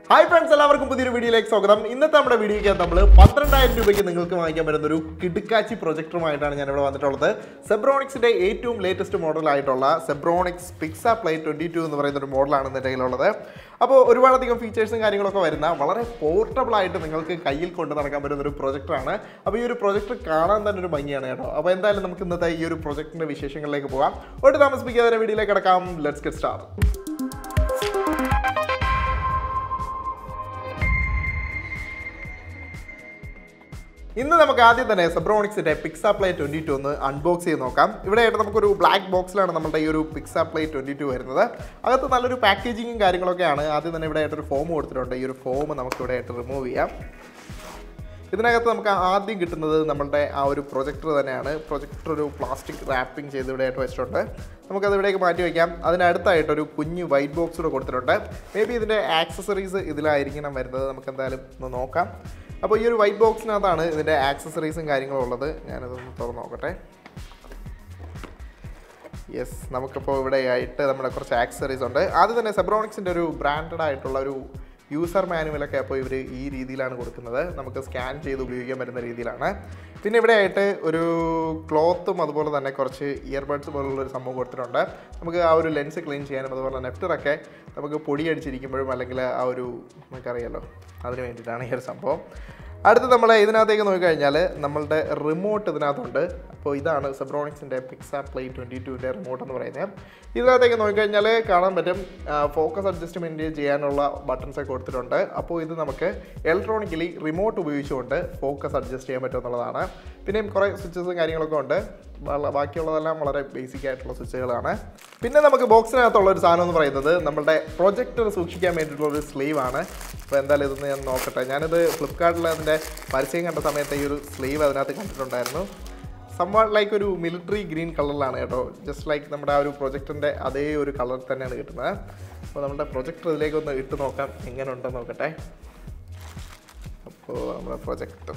hi friends എല്ലാവർക്കും പുതിയൊരു വീഡിയോയിലേക്ക് സ്വാഗതം ഇന്നത്തെ നമ്മുടെ വീഡിയോയ്ക്ക് നമ്മൾ പന്ത്രണ്ടായിരം രൂപയ്ക്ക് നിങ്ങൾക്ക് വാങ്ങിക്കാൻ പറ്റുന്ന ഒരു കിടുക്കാച്ചി പ്രൊജക്ടറുമായിട്ടാണ് ഞാൻ ഇവിടെ വന്നിട്ടുള്ളത് സെബ്രോണിക്സിന്റെ ഏറ്റവും ലേറ്റസ്റ്റ് മോഡലായിട്ടുള്ള Zebronics Pixa play twenty two എന്ന് പറയുന്ന ഒരു മോഡലാണ് എൻ്റെ കയ്യിലുള്ളത് അപ്പോൾ ഒരുപാടധികം ഫീച്ചേഴ്സും കാര്യങ്ങളൊക്കെ വരുന്ന വളരെ പോർട്ടബിൾ ആയിട്ട് നിങ്ങൾക്ക് കയ്യിൽ കൊണ്ട് നടക്കാൻ പറ്റുന്ന ഒരു പ്രൊജക്ടറാണ് അപ്പോൾ ഈ ഒരു പ്രൊജക്ടർ കാണാൻ തന്നെ ഒരു ഭംഗിയാണ് കേട്ടോ അപ്പോൾ എന്തായാലും നമുക്ക് ഇന്നത്തെ ഈ ഒരു പ്രൊജക്ടിന്റെ വിശേഷങ്ങളിലേക്ക് പോകാം ഒട്ടും താമസിപ്പിക്കാതെ വീഡിയോയിലേക്ക് കിടക്കാം ലെറ്റ്സ് ഗെറ്റ് സ്റ്റാർട്ട് ഇന്ന് നമുക്ക് ആദ്യം തന്നെ സെബ്രോണിക്സിന്റെ പിക്സ പ്ലേ ട്വന്റി ടു ഒന്ന് അൺബോക്സ് ചെയ്ത് നോക്കാം ഇവിടെ ആയിട്ട് നമുക്കൊരു ബ്ലാക്ക് ബോക്സിലാണ് നമ്മുടെ ഈ ഒരു പിക്സ പ്ലേ ട്വന്റി ടു വരുന്നത് അകത്ത് നല്ലൊരു പാക്കേജിങ്ങും കാര്യങ്ങളൊക്കെയാണ് ആദ്യം തന്നെ ഇവിടെ ആയിട്ടൊരു ഫോം കൊടുത്തിട്ടുണ്ട് ഈ ഒരു ഫോം നമുക്ക് ഇവിടെ ആയിട്ട് റിമൂവ് ചെയ്യാം ഇതിനകത്ത് നമുക്ക് ആദ്യം കിട്ടുന്നത് നമ്മളുടെ ആ ഒരു പ്രൊജക്ടർ തന്നെയാണ് പ്രൊജക്ടർ ഒരു പ്ലാസ്റ്റിക് റാപ്പിംഗ് ചെയ്ത് ഇവിടെ ആയിട്ട് വെച്ചിട്ടുണ്ട് നമുക്കത് ഇവിടേക്ക് മാറ്റി വയ്ക്കാം അതിനടുത്തായിട്ട് ഒരു കുഞ്ഞു വൈറ്റ് ബോക്സ് കൂടെ കൊടുത്തിട്ടുണ്ട് മേ ബി ഇതിൻ്റെ ആക്സസറീസ് ഇതിലായിരിക്കണം വരുന്നത് നമുക്ക് എന്തായാലും ഒന്ന് നോക്കാം അപ്പോൾ ഈ ഒരു വൈറ്റ് ബോക്സിനകത്താണ് ഇതിൻ്റെ ആക്സസറീസും കാര്യങ്ങളും ഉള്ളത് ഞാനതൊന്ന് തുറന്ന് നോക്കട്ടെ യെസ് നമുക്കിപ്പോൾ ഇവിടെ ആയിട്ട് നമ്മുടെ കുറച്ച് ആക്സസറീസ് ഉണ്ട് ആദ്യം തന്നെ സെബ്രോണിക്സിൻ്റെ ഒരു ബ്രാൻഡഡ് ആയിട്ടുള്ള ഒരു യൂസർ മാനുവലൊക്കെ അപ്പോൾ ഇവർ ഈ രീതിയിലാണ് കൊടുക്കുന്നത് നമുക്ക് സ്കാൻ ചെയ്ത് ഉപയോഗിക്കാൻ പറ്റുന്ന രീതിയിലാണ് പിന്നെ ഇവിടെ ആയിട്ട് ഒരു ക്ലോത്തും അതുപോലെ തന്നെ കുറച്ച് ഇയർബഡ്സ് പോലുള്ള ഒരു സംഭവം കൊടുത്തിട്ടുണ്ട് നമുക്ക് ആ ഒരു ലെൻസ് ക്ലീൻ ചെയ്യാനും അതുപോലെ നെഫ്റ്ററൊക്കെ നമുക്ക് പൊടി അടിച്ചിരിക്കുമ്പോഴും അല്ലെങ്കിൽ ആ ഒരു നമുക്കറിയാലോ അതിന് വേണ്ടിയിട്ടാണ് ഈ ഒരു സംഭവം അടുത്ത് നമ്മൾ ഇതിനകത്തേക്ക് നോക്കിക്കഴിഞ്ഞാൽ നമ്മളുടെ റിമോട്ട് ഇതിനകത്തുണ്ട് അപ്പോൾ ഇതാണ് സെബ്രോണിക്സിൻ്റെ പിക്സ പ്ലേ ട്വൻറ്റി ടുവിൻ്റെ റിമോട്ട് എന്ന് പറയുന്നത് ഇതിനകത്തേക്ക് നോക്കിക്കഴിഞ്ഞാൽ കാണാൻ പറ്റും ഫോക്കസ് അഡ്ജസ്റ്റ്മെൻറ്റ് ചെയ്യാനുള്ള ബട്ടൺസ് ഒക്കെ കൊടുത്തിട്ടുണ്ട് അപ്പോൾ ഇത് നമുക്ക് ഇലക്ട്രോണിക്കലി റിമോട്ട് ഉപയോഗിച്ചുകൊണ്ട് ഫോക്കസ് അഡ്ജസ്റ്റ് ചെയ്യാൻ പറ്റും എന്നുള്ളതാണ് പിന്നെയും കുറേ സ്വിച്ചസും കാര്യങ്ങളൊക്കെ ഉണ്ട് വള- ബാക്കിയുള്ളതെല്ലാം വളരെ ബേസിക് ആയിട്ടുള്ള സ്വിച്ചുകളാണ് പിന്നെ നമുക്ക് ബോക്സിനകത്തുള്ള ഒരു സാധനം എന്ന് പറയുന്നത് നമ്മുടെ പ്രൊജക്ടർ സൂക്ഷിക്കാൻ വേണ്ടിയിട്ടുള്ള ഒരു സ്ലീവ് ആണ് അപ്പോൾ എന്തായാലും ഇതൊന്ന് ഞാൻ നോക്കട്ടെ ഞാനിത് ഫ്ലിപ്കാർട്ടിൽ അതിൻ്റെ പരസ്യം കണ്ട സമയത്ത് ഈ ഒരു സ്ലീവ് അതിനകത്ത് കണ്ടിട്ടുണ്ടായിരുന്നു സംവാട്ട് ലൈക്ക് ഒരു മിലിറ്ററി ഗ്രീൻ കളറിലാണ് കേട്ടോ ജസ്റ്റ് ലൈക്ക് നമ്മുടെ ആ ഒരു പ്രൊജക്ടറിൻ്റെ അതേ ഒരു കളർ തന്നെയാണ് കിട്ടുന്നത് അപ്പോൾ നമ്മുടെ പ്രൊജക്ടർ ഇതിലേക്ക് ഒന്ന് ഇട്ട് നോക്കാം എങ്ങനെ ഉണ്ടെന്ന് നോക്കട്ടെ അപ്പോൾ നമ്മുടെ പ്രൊജക്ടർ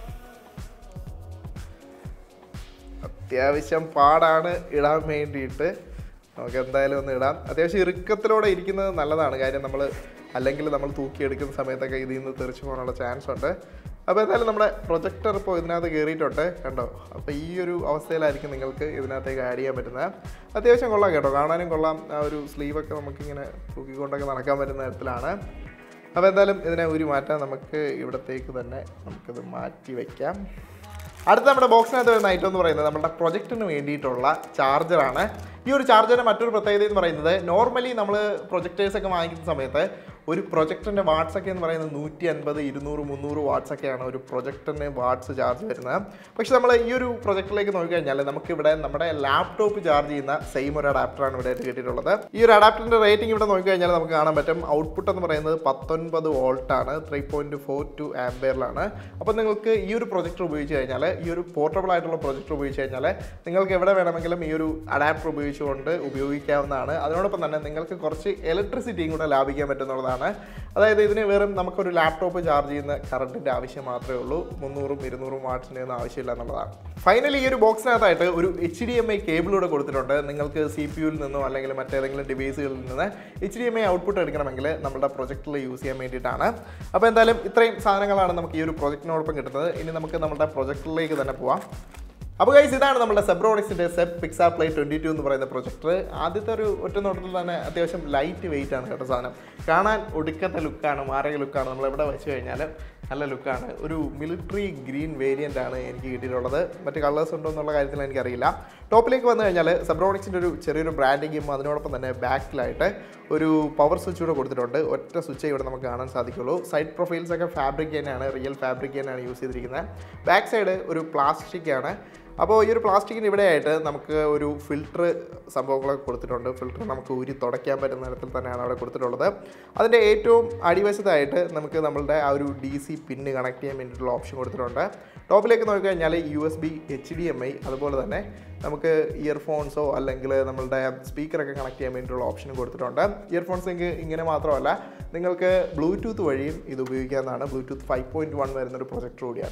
അത്യാവശ്യം പാടാണ് ഇടാൻ വേണ്ടിയിട്ട് നമുക്ക് എന്തായാലും ഒന്ന് ഇടാം അത്യാവശ്യം ഇറുക്കത്തിലൂടെ ഇരിക്കുന്നത് നല്ലതാണ് കാര്യം നമ്മൾ അല്ലെങ്കിൽ നമ്മൾ തൂക്കിയെടുക്കുന്ന സമയത്തൊക്കെ ഇതിൽ നിന്ന് തെറിച്ച് പോകാനുള്ള ചാൻസ് ഉണ്ട് അപ്പോൾ എന്തായാലും നമ്മുടെ പ്രൊജക്ടർ ഇപ്പോൾ ഇതിനകത്ത് കയറിയിട്ടുണ്ട് കണ്ടോ അപ്പോൾ ഈ ഒരു അവസ്ഥയിലായിരിക്കും നിങ്ങൾക്ക് ഇതിനകത്തേക്ക് ആഡ് ചെയ്യാൻ പറ്റുന്നത് അത്യാവശ്യം കൊള്ളാം കേട്ടോ കാണാനും കൊള്ളാം ആ ഒരു സ്ലീവൊക്കെ നമുക്കിങ്ങനെ തൂക്കിക്കൊണ്ടൊക്കെ നടക്കാൻ പറ്റുന്ന തരത്തിലാണ് അപ്പോൾ എന്തായാലും ഇതിനെ ഊരി മാറ്റാൻ നമുക്ക് ഇവിടത്തേക്ക് തന്നെ നമുക്കിത് മാറ്റി വയ്ക്കാം അടുത്ത നമ്മുടെ ബോക്സിനകത്ത് വരുന്ന ഐറ്റം എന്ന് പറയുന്നത് നമ്മുടെ പ്രൊജക്റ്റിന് വേണ്ടിയിട്ടുള്ള ചാർജറാണ് ഈ ഒരു ചാർജറിൻ്റെ മറ്റൊരു പ്രത്യേകത എന്ന് പറയുന്നത് നോർമലി നമ്മൾ പ്രൊജക്ടേഴ്സ് ഒക്കെ വാങ്ങിക്കുന്ന സമയത്ത് ഒരു പ്രൊജക്ടറിൻ്റെ വാട്ട്സ് ഒക്കെ എന്ന് പറയുന്നത് നൂറ്റി അൻപത് ഇരുന്നൂറ് മുന്നൂറ് വാട്ട്സ് ഒക്കെയാണ് ഒരു പ്രൊജക്ടറിന് വാട്ട്സ് ചാർജ് വരുന്നത് പക്ഷെ നമ്മൾ ഈ ഒരു പ്രൊജക്ടറിലേക്ക് നോക്കിക്കഴിഞ്ഞാൽ നമുക്ക് ഇവിടെ നമ്മുടെ ലാപ്ടോപ്പ് ചാർജ് ചെയ്യുന്ന സെയിം ഒരു അഡാപ്റ്ററാണ് ഇവിടെ ആയിട്ട് കിട്ടിയിട്ടുള്ളത് ഈ ഒരു അഡാപ്റ്ററിൻ്റെ റേറ്റിംഗ് ഇവിടെ നോക്കിക്കഴിഞ്ഞാൽ നമുക്ക് കാണാൻ പറ്റും ഔട്ട്പുട്ട് എന്ന് പറയുന്നത് പത്തൊൻപത് വോൾട്ടാണ് ത്രീ പോയിൻറ്റ് ഫോർ ടു ആംബിയറിലാണ് അപ്പോൾ നിങ്ങൾക്ക് ഈ ഒരു പ്രൊജക്ടർ ഉപയോഗിച്ച് കഴിഞ്ഞാൽ ഈ ഒരു പോർട്ടബിൾ ആയിട്ടുള്ള പ്രൊജക്ടർ ഉപയോഗിച്ച് കഴിഞ്ഞാൽ നിങ്ങൾക്ക് എവിടെ വേണമെങ്കിലും ഈ ഒരു അഡാപ്റ്റർ ഉപയോഗിച്ചുകൊണ്ട് ഉപയോഗിക്കാവുന്നതാണ് അതിനോടൊപ്പം തന്നെ നിങ്ങൾക്ക് കുറച്ച് ഇലക്ട്രിസിറ്റിയും കൂടെ ലാഭിക്കാൻ പറ്റുന്നതാണ് അതായത് ഇതിന് വെറും നമുക്കൊരു ലാപ്ടോപ്പ് ചാർജ് ചെയ്യുന്ന കറണ്ടിൻ്റെ ആവശ്യം മാത്രമേ ഉള്ളൂ മുന്നൂറും ഇരുന്നൂറും വാട്ട്സിൻ്റെ ഒന്നും ആവശ്യമില്ല എന്നുള്ളതാണ് ഫൈനലി ഈ ഒരു ബോക്സിനകത്തായിട്ട് ഒരു എച്ച് ഡി എം ഐ കേബിളൂടെ കൊടുത്തിട്ടുണ്ട് നിങ്ങൾക്ക് സി പി യുവിൽ നിന്നോ അല്ലെങ്കിൽ മറ്റേതെങ്കിലും ഡിവൈസുകളിൽ നിന്ന് H D M I output എടുക്കണമെങ്കിൽ നമ്മുടെ പ്രൊജക്റ്റിൽ യൂസ് ചെയ്യാൻ വേണ്ടിയിട്ടാണ് അപ്പോൾ എന്തായാലും ഇത്രയും സാധനങ്ങളാണ് നമുക്ക് ഈ ഒരു പ്രൊജക്റ്റിനോടൊപ്പം കിട്ടുന്നത് ഇനി നമുക്ക് നമ്മുടെ പ്രൊജക്റ്റിലേക്ക് തന്നെ പോവാം അപ്പോൾ ഗൈസ് ഇതാണ് നമ്മുടെ സെബ്രോണിക്സിൻ്റെ Zeb Pixa play twenty two എന്ന് പറയുന്ന പ്രൊജക്ടർ ആദ്യത്തെ ഒരു ഒറ്റ നോട്ടത്തിൽ തന്നെ അത്യാവശ്യം ലൈറ്റ് വെയിറ്റ് ആണ് കേട്ടോ സാധനം കാണാൻ ഒടുക്കത്തെ ലുക്കാണ് മാറിയ ലുക്കാണ് നമ്മൾ എവിടെ വെച്ച് കഴിഞ്ഞാൽ നല്ല ലുക്കാണ് ഒരു മിലിറ്ററി ഗ്രീൻ വേരിയൻ്റ് ആണ് എനിക്ക് കിട്ടിയിട്ടുള്ളത് മറ്റ് കളേഴ്സ് ഉണ്ടോ എന്നുള്ള കാര്യത്തിൽ എനിക്കറിയില്ല ടോപ്പിലേക്ക് വന്നു കഴിഞ്ഞാൽ സെബ്രോണിക്സിൻ്റെ ഒരു ചെറിയൊരു ബ്രാൻഡിങ്ങും അതിനോടൊപ്പം തന്നെ ബാക്കിലായിട്ട് ഒരു പവർ സ്വിച്ച് കൂടെ കൊടുത്തിട്ടുണ്ട് ഒറ്റ സ്വിച്ചേ ഇവിടെ നമുക്ക് കാണാൻ സാധിക്കുള്ളൂ സൈഡ് പ്രൊഫൈൽസ് ഒക്കെ ഫാബ്രിക് തന്നെയാണ് റിയൽ ഫാബ്രിക് തന്നെയാണ് യൂസ് ചെയ്തിരിക്കുന്നത് ബാക്ക് സൈഡ് ഒരു പ്ലാസ്റ്റിക് ആണ് അപ്പോൾ ഈ ഒരു പ്ലാസ്റ്റിക്കിന് ഇവിടെയായിട്ട് നമുക്ക് ഒരു ഫിൽറ്റർ സംഭവങ്ങളൊക്കെ കൊടുത്തിട്ടുണ്ട് ഫിൽറ്റർ നമുക്ക് ഊരി തുടയ്ക്കാൻ പറ്റുന്ന തരത്തിൽ തന്നെയാണ് അവിടെ കൊടുത്തിട്ടുള്ളത് അതിൻ്റെ ഏറ്റവും അടിവശത്തായിട്ട് നമുക്ക് നമ്മളുടെ ആ ഒരു ഡി സി പിന്ന് കണക്ട് ചെയ്യാൻ വേണ്ടിയിട്ടുള്ള ഓപ്ഷൻ കൊടുത്തിട്ടുണ്ട് ടോപ്പിലേക്ക് നോക്കിക്കഴിഞ്ഞാൽ U S B H D M I അതുപോലെ തന്നെ നമുക്ക് ഇയർഫോൺസോ അല്ലെങ്കിൽ നമ്മളുടെ സ്പീക്കറൊക്കെ കണക്ട് ചെയ്യാൻ വേണ്ടിയിട്ടുള്ള ഓപ്ഷനും കൊടുത്തിട്ടുണ്ട് ഇയർഫോൺസ് നിങ്ങൾക്ക് ഇങ്ങനെ മാത്രമല്ല നിങ്ങൾക്ക് ബ്ലൂടൂത്ത് വഴിയും ഇത് ഉപയോഗിക്കാവുന്നതാണ് ബ്ലൂടൂത്ത് ഫൈവ് പോയിൻറ്റ് വൺ വരുന്നൊരു പ്രൊജക്ടർ കൂടിയാണിത്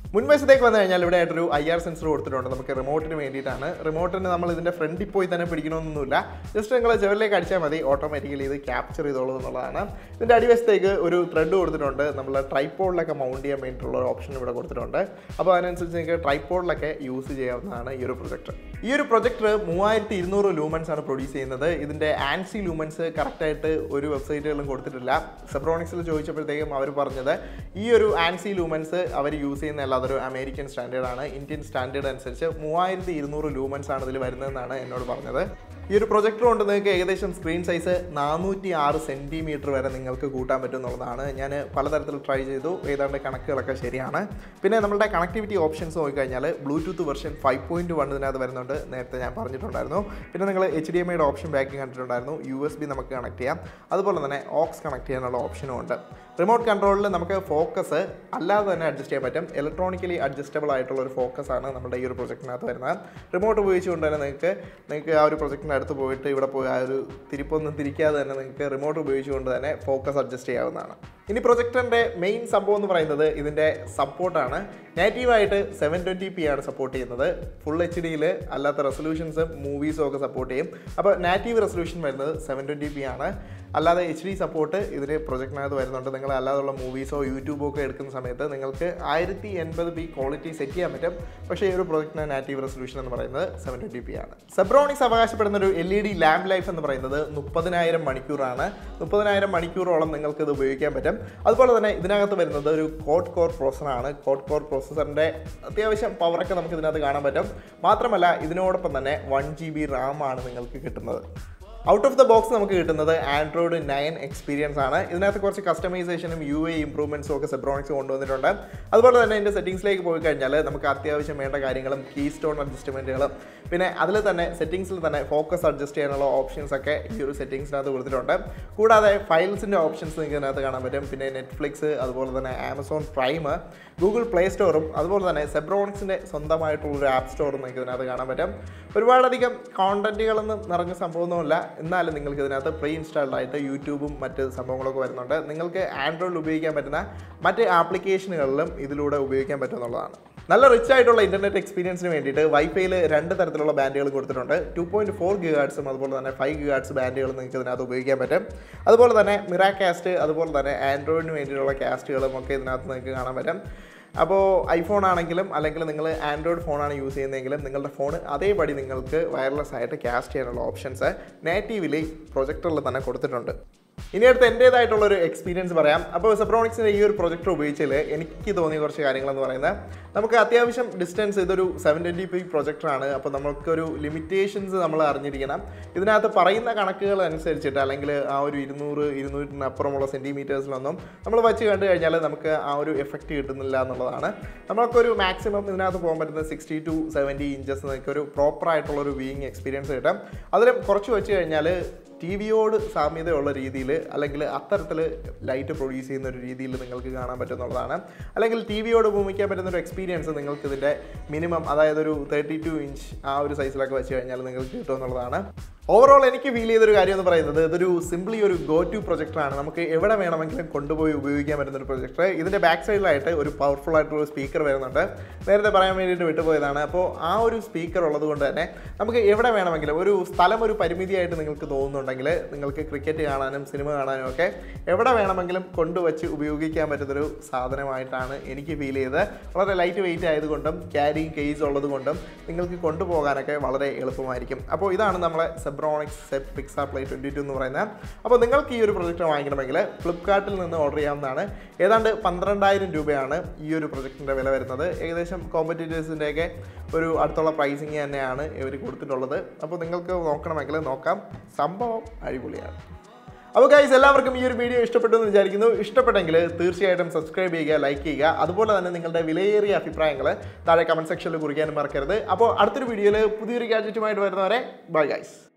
മുൻവശത്തേക്ക് വന്നു കഴിഞ്ഞാൽ ഇവിടെ ആയിട്ടൊരു ഐ ആർ സെൻസർ കൊടുത്തിട്ടുണ്ട് നമുക്ക് റിമോട്ടിന് വേണ്ടിയിട്ടാണ് റിമോട്ടിന് നമ്മൾ ഇതിൻ്റെ ഫ്രണ്ടിൽ പോയി തന്നെ പിടിക്കണമെന്നൊന്നുമില്ല ജസ്റ്റ് നിങ്ങൾ ചെവിലേക്ക് അടിച്ചാൽ മതി ഓട്ടോമാറ്റിക്കലി ഇത് ക്യാപ്ചർ ചെയ്തോളൂ എന്നുള്ളതാണ് ഇതിൻ്റെ അടിവശത്തേക്ക് ഒരു ത്രെഡ് കൊടുത്തിട്ടുണ്ട് നമ്മൾ ട്രൈപ്പോഡിലൊക്കെ മൗണ്ട് ചെയ്യാൻ വേണ്ടിയിട്ടുള്ള ഒരു ഓപ്ഷൻ ഇവിടെ കൊടുത്തിട്ടുണ്ട് അപ്പോൾ അതിനനുസരിച്ച് നിങ്ങൾക്ക് ട്രൈപ്പോഡിലൊക്കെ യൂസ് ചെയ്യാവുന്നതാണ് ഈ ഒരു പ്രൊജക്ടർ ഈ ഒരു പ്രൊജക്ടർ മൂവായിരത്തി ഇരുന്നൂറ് ലൂമൻസ് ആണ് പ്രൊഡ്യൂസ് ചെയ്യുന്നത് ഇതിൻ്റെ ആൻസി ലൂമൻസ് കറക്റ്റായിട്ട് ഒരു വെബ്സൈറ്റുകളും കൊടുത്തിട്ടില്ല സെബ്രോണിക്സിൽ ചോദിച്ചപ്പോഴത്തേക്കും അവർ പറഞ്ഞത് ഈ ഒരു ആൻസി ലൂമൻസ് അവർ യൂസ് ചെയ്യുന്നതല്ല അതൊരു അമേരിക്കൻ സ്റ്റാൻഡേർഡ് ആണ് ഇന്ത്യൻ സ്റ്റാൻഡേർഡ് അനുസരിച്ച് മൂവായിരത്തി ഇരുന്നൂറ് ലൂമൻസ് ആണ് ഇതിൽ വരുന്നതെന്നാണ് എന്നോട് പറഞ്ഞത് ഈ ഒരു പ്രൊജക്ടർ കൊണ്ട് നിങ്ങൾക്ക് ഏകദേശം സ്ക്രീൻ സൈസ് നാനൂറ്റി ആറ് സെൻറ്റിമീറ്റർ വരെ നിങ്ങൾക്ക് കൂട്ടാൻ പറ്റും എന്നുള്ളതാണ് ഞാൻ പലതരത്തിൽ ട്രൈ ചെയ്തു ഏതാണ്ട് കണക്കുകളൊക്കെ ശരിയാണ് പിന്നെ നമ്മളുടെ കണക്ടിവിറ്റി ഓപ്ഷൻസ് നോക്കിക്കഴിഞ്ഞാൽ Bluetooth version five point one ഇതിനകത്ത് വരുന്നുണ്ട് നേരത്തെ ഞാൻ പറഞ്ഞിട്ടുണ്ടായിരുന്നു പിന്നെ നിങ്ങൾ എച്ച് ഡി എം ഐയുടെ ഓപ്ഷൻ ബാക്കിൽ കണ്ടിട്ടുണ്ടായിരുന്നു യു എസ് ബി നമുക്ക് കണക്ട് ചെയ്യാം അതുപോലെ തന്നെ ഓക്സ് കണക്ട് ചെയ്യാനുള്ള ഓപ്ഷനും ഉണ്ട് റിമോട്ട് കൺട്രോളിൽ നമുക്ക് ഫോക്കസ് അല്ലാതെ തന്നെ അഡ്ജസ്റ്റ് ചെയ്യാൻ പറ്റും ഇലക്ട്രോണിക്കലി അഡ്ജസ്റ്റബിൾ ആയിട്ടുള്ള ഒരു ഫോക്കസ് ആണ് നമ്മുടെ ഈ ഒരു പ്രൊജക്റ്റിനകത്ത് വരുന്നത് റിമോട്ട് ഉപയോഗിച്ചുകൊണ്ട് തന്നെ നിങ്ങൾക്ക് നിങ്ങൾക്ക് ആ ഒരു പ്രൊജക്റ്റിൻ്റെ അടുത്ത് പോയിട്ട് ഇവിടെ പോയി ആ ഒരു തിരിപ്പൊന്നും തിരിക്കാതെ തന്നെ നിങ്ങൾക്ക് റിമോട്ട് ഉപയോഗിച്ചുകൊണ്ട് തന്നെ ഫോക്കസ് അഡ്ജസ്റ്റ് ചെയ്യാവുന്നതാണ് ഇനി പ്രൊജക്ടറിൻ്റെ മെയിൻ സംഭവം എന്ന് പറയുന്നത് ഇതിൻ്റെ സപ്പോർട്ടാണ് നേറ്റീവായിട്ട് സെവൻ ട്വൻറ്റി പി ആണ് സപ്പോർട്ട് ചെയ്യുന്നത് ഫുൾ എച്ച് ഡിയിൽ അല്ലാത്ത റെസൊല്യൂഷൻസും മൂവീസും ഒക്കെ സപ്പോർട്ട് ചെയ്യും അപ്പോൾ നാറ്റീവ് റെസൊല്യൂഷൻ വരുന്നത് സെവൻ ട്വൻറ്റി പി ആണ് അല്ലാതെ എച്ച് ഡി സപ്പോർട്ട് ഇതിന് പ്രൊജക്റ്റിനകത്ത് വരുന്നുണ്ട് നിങ്ങൾ അല്ലാതുള്ള മൂവീസോ യൂട്യൂബോ ഒക്കെ എടുക്കുന്ന സമയത്ത് നിങ്ങൾക്ക് ആയിരത്തി എൺപത് പി ക്വാളിറ്റി സെറ്റ് ചെയ്യാൻ പറ്റും പക്ഷേ ഈ ഒരു പ്രൊജക്റ്റിന് നാറ്റീവ് റെസൊല്യൂഷൻ എന്ന് പറയുന്നത് സെവൻ ട്വൻറ്റി പി ആണ് സെബ്രോണിക്സ് അവകാശപ്പെടുന്ന ഒരു L E D lamp life എന്ന് പറയുന്നത് മുപ്പതിനായിരം മണിക്കൂറാണ് മുപ്പതിനായിരം മണിക്കൂറോളം നിങ്ങൾക്ക് ഇത് ഉപയോഗിക്കാൻ പറ്റും അതുപോലെ തന്നെ ഇതിനകത്ത് വരുന്നത് ഒരു കോഡ് കോർ പ്രോസറാണ് കോഡ് കോർ പ്രോസസറിൻ്റെ അത്യാവശ്യം പവറൊക്കെ നമുക്ക് ഇതിനകത്ത് കാണാൻ പറ്റും മാത്രമല്ല ഇതിനോടൊപ്പം തന്നെ വൺ ജി ബി റാം ആണ് നിങ്ങൾക്ക് കിട്ടുന്നത് ഔട്ട് ഓഫ് ദ ബോക്സ് നമുക്ക് കിട്ടുന്നത് ആൻഡ്രോയിഡ് നയൻ എക്സ്പീരിയൻസ് ആണ് ഇതിനകത്ത് കുറച്ച് കസ്റ്റമൈസേഷനും യു എ ഇംപ്രൂവ്മെൻറ്റ്സും ഒക്കെ സെബ്രോണിക്സ് കൊണ്ടുവന്നിട്ടുണ്ട് അതുപോലെ തന്നെ ഇതിൻ്റെ സെറ്റിംഗ്സിലേക്ക് പോയി കഴിഞ്ഞാൽ നമുക്ക് അത്യാവശ്യം വേണ്ട കാര്യങ്ങളും കീ സ്റ്റോൺ അഡ്ജസ്റ്റ്മെൻറ്റുകളും പിന്നെ അതിൽ തന്നെ സെറ്റിംഗ്സിൽ തന്നെ ഫോക്കസ് അഡ്ജസ്റ്റ് ചെയ്യാനുള്ള ഓപ്ഷൻസ് ഒക്കെ ഈ ഒരു സെറ്റിംഗ്സിനകത്ത് കൊടുത്തിട്ടുണ്ട് കൂടാതെ ഫയൽസിൻ്റെ ഓപ്ഷൻസ് നിങ്ങൾക്ക് ഇതിനകത്ത് കാണാൻ പറ്റും പിന്നെ നെറ്റ്ഫ്ലിക്സ് അതുപോലെ തന്നെ ആമസോൺ പ്രൈം ഗൂഗിൾ പ്ലേ സ്റ്റോറും അതുപോലെ തന്നെ സെബ്രോണിക്സിൻ്റെ സ്വന്തമായിട്ടുള്ളൊരു ആപ്പ് സ്റ്റോറും നിങ്ങൾക്ക് ഇതിനകത്ത് കാണാൻ പറ്റും ഒരുപാടധികം കോണ്ടന്റുകളൊന്നും നിറഞ്ഞ സംഭവമൊന്നുമില്ല എന്നാലും നിങ്ങൾക്ക് ഇതിനകത്ത് പ്രീ ഇൻസ്റ്റാൾഡ് ആയിട്ട് യൂട്യൂബും മറ്റ് സംഭവങ്ങളൊക്കെ വരുന്നുണ്ട് നിങ്ങൾക്ക് ആൻഡ്രോയിഡിൽ ഉപയോഗിക്കാൻ പറ്റുന്ന മറ്റ് ആപ്ലിക്കേഷനുകളിലും ഇതിലൂടെ ഉപയോഗിക്കാൻ പറ്റുമെന്നുള്ളതാണ് നല്ല റിച്ച് ആയിട്ടുള്ള ഇന്റർനെറ്റ് എക്സ്പീരിയൻസിന് വേണ്ടിയിട്ട് വൈഫൈയിൽ രണ്ട് തരത്തിലുള്ള ബാൻഡുകൾ കൊടുത്തിട്ടുണ്ട് ടു പോയിന്റ് ഫോർ ഗിഗാഡ്സും അതുപോലെ തന്നെ ഫൈവ് ഗിഗാഡ്സ് ബാൻഡുകൾ നിങ്ങൾക്ക് ഇതിനകത്ത് ഉപയോഗിക്കാൻ പറ്റും അതുപോലെ തന്നെ മിറാ കാസ്റ്റ് അതുപോലെ തന്നെ ആൻഡ്രോയിഡിന് വേണ്ടിയിട്ടുള്ള കാസ്റ്റുകളും ഒക്കെ ഇതിനകത്ത് നിങ്ങൾക്ക് കാണാൻ പറ്റും അപ്പോൾ ഐഫോൺ ആണെങ്കിലും അല്ലെങ്കിൽ നിങ്ങൾ ആൻഡ്രോയിഡ് ഫോണാണ് യൂസ് ചെയ്യുന്നതെങ്കിലും നിങ്ങളുടെ ഫോൺ അതേപടി നിങ്ങൾക്ക് വയർലെസ് ആയിട്ട് കാസ്റ്റ് ചെയ്യാനുള്ള ഓപ്ഷൻസ് നേറ്റീവിലി പ്രൊജക്ടറിൽ തന്നെ കൊടുത്തിട്ടുണ്ട് ഇനി അടുത്ത് എൻ്റേതായിട്ടുള്ള ഒരു എക്സ്പീരിയൻസ് പറയാം അപ്പോൾ സെബ്രോണിക്സിൻ്റെ ഈ ഒരു പ്രൊജക്ടർ ഉപയോഗിച്ചതിൽ എനിക്ക് തോന്നിയ കുറച്ച് കാര്യങ്ങളെന്ന് പറയുന്നത് നമുക്ക് അത്യാവശ്യം ഡിസ്റ്റൻസ് ഇതൊരു സെവൻ ട്വൻറ്റി പി പ്രൊജക്ടറാണ് അപ്പോൾ നമുക്കൊരു ലിമിറ്റേഷൻസ് നമ്മൾ അറിഞ്ഞിരിക്കണം ഇതിനകത്ത് പറയുന്ന കണക്കുകൾ അനുസരിച്ചിട്ട് അല്ലെങ്കിൽ ആ ഒരു ഇരുന്നൂറ് ഇരുന്നൂറ്റിന് അപ്പുറമുള്ള സെൻറ്റിമീറ്റേഴ്സിലൊന്നും നമ്മൾ വച്ച് കണ്ടു കഴിഞ്ഞാൽ നമുക്ക് ആ ഒരു എഫക്റ്റ് കിട്ടുന്നില്ല എന്നുള്ളതാണ് നമുക്കൊരു മാക്സിമം ഇതിനകത്ത് പോകാൻ പറ്റുന്നത് സിക്സ്റ്റി ടു സെവൻറ്റി ഇഞ്ചസ് നിങ്ങൾക്ക് ഒരു പ്രോപ്പർ ആയിട്ടുള്ള ഒരു വ്യൂയിങ് എക്സ്പീരിയൻസ് കിട്ടും അതിലും കുറച്ച് വെച്ച് കഴിഞ്ഞാൽ ടി വിയോട് സാമ്യതയുള്ള രീതിയിൽ അല്ലെങ്കിൽ അത്തരത്തിൽ ലൈറ്റ് പ്രൊഡ്യൂസ് ചെയ്യുന്ന ഒരു രീതിയിൽ നിങ്ങൾക്ക് കാണാൻ പറ്റുന്നുള്ളതാണ് അല്ലെങ്കിൽ ടി വിയോട് ഉപമിക്കാൻ പറ്റുന്ന ഒരു എക്സ്പീരിയൻസ് നിങ്ങൾക്ക് ഇതിൻ്റെ മിനിമം അതായത് ഒരു തേർട്ടി ടു ഇഞ്ച് ആ ഒരു സൈസിലൊക്കെ വെച്ച് കഴിഞ്ഞാൽ നിങ്ങൾക്ക് കിട്ടുമെന്നുള്ളതാണ് ഓവറോൾ എനിക്ക് ഫീൽ ചെയ്തൊരു കാര്യം എന്ന് പറയുന്നത് ഇതൊരു സിംപ്ലി ഒരു ഗോ ടു പ്രൊജക്ടറാണ് നമുക്ക് എവിടെ വേണമെങ്കിലും കൊണ്ടുപോയി ഉപയോഗിക്കാൻ പറ്റുന്ന ഒരു പ്രൊജക്ടർ ഇതിൻ്റെ ബാക്ക് സൈഡിലായിട്ട് ഒരു പവർഫുൾ ആയിട്ടുള്ള ഒരു സ്പീക്കർ വരുന്നുണ്ട് നേരത്തെ പറയാൻ വേണ്ടിയിട്ട് വിട്ടുപോയതാണ് അപ്പോൾ ആ ഒരു സ്പീക്കർ ഉള്ളത് കൊണ്ട് തന്നെ നമുക്ക് എവിടെ വേണമെങ്കിലും ഒരു സ്ഥലം ഒരു പരിമിതിയായിട്ട് നിങ്ങൾക്ക് തോന്നുന്നുണ്ടെങ്കിൽ നിങ്ങൾക്ക് ക്രിക്കറ്റ് കാണാനും സിനിമ കാണാനും ഒക്കെ എവിടെ വേണമെങ്കിലും കൊണ്ടുവച്ച് ഉപയോഗിക്കാൻ പറ്റുന്നൊരു സാധനമായിട്ടാണ് എനിക്ക് ഫീൽ ചെയ്തത് വളരെ ലൈറ്റ് വെയിറ്റ് ആയതുകൊണ്ടും ക്യാരിങ് കേസ് ഉള്ളത് കൊണ്ടും നിങ്ങൾക്ക് കൊണ്ടുപോകാനൊക്കെ വളരെ എളുപ്പമായിരിക്കും അപ്പോൾ ഇതാണ് നമ്മളെ Zebronics Zeb Pixa play twenty two എന്ന് പറയുന്നത് അപ്പോൾ നിങ്ങൾക്ക് ഈ ഒരു പ്രൊജക്റ്റ് വാങ്ങിക്കണമെങ്കിൽ ഫ്ലിപ്കാർട്ടിൽ നിന്ന് ഓർഡർ ചെയ്യാവുന്നതാണ് ഏതാണ്ട് പന്ത്രണ്ടായിരം രൂപയാണ് ഈ ഒരു പ്രൊജക്റ്റിൻ്റെ വില വരുന്നത് ഏകദേശം കോമ്പറ്റീറ്റേഴ്സിൻ്റെയൊക്കെ ഒരു അടുത്തുള്ള പ്രൈസിങ് തന്നെയാണ് ഇവർ കൊടുത്തിട്ടുള്ളത് അപ്പോൾ നിങ്ങൾക്ക് നോക്കണമെങ്കിൽ നോക്കാം സംഭവം അടിപൊളിയാണ് അപ്പോൾ ഗൈസ് എല്ലാവർക്കും ഈ ഒരു വീഡിയോ ഇഷ്ടപ്പെട്ടു എന്ന് വിചാരിക്കുന്നു ഇഷ്ടപ്പെട്ടെങ്കിൽ തീർച്ചയായിട്ടും സബ്സ്ക്രൈബ് ചെയ്യുക ലൈക്ക് ചെയ്യുക അതുപോലെ തന്നെ നിങ്ങളുടെ വിലയേറിയ അഭിപ്രായങ്ങൾ താഴെ കമൻറ്റ് സെക്ഷനിൽ കുറിക്കാനും മറക്കരുത് അപ്പോൾ അടുത്തൊരു വീഡിയോയിൽ പുതിയൊരു ഗാഡ്ജറ്റുമായിട്ട് വരുന്നവരെ ബൈ ഗൈസ്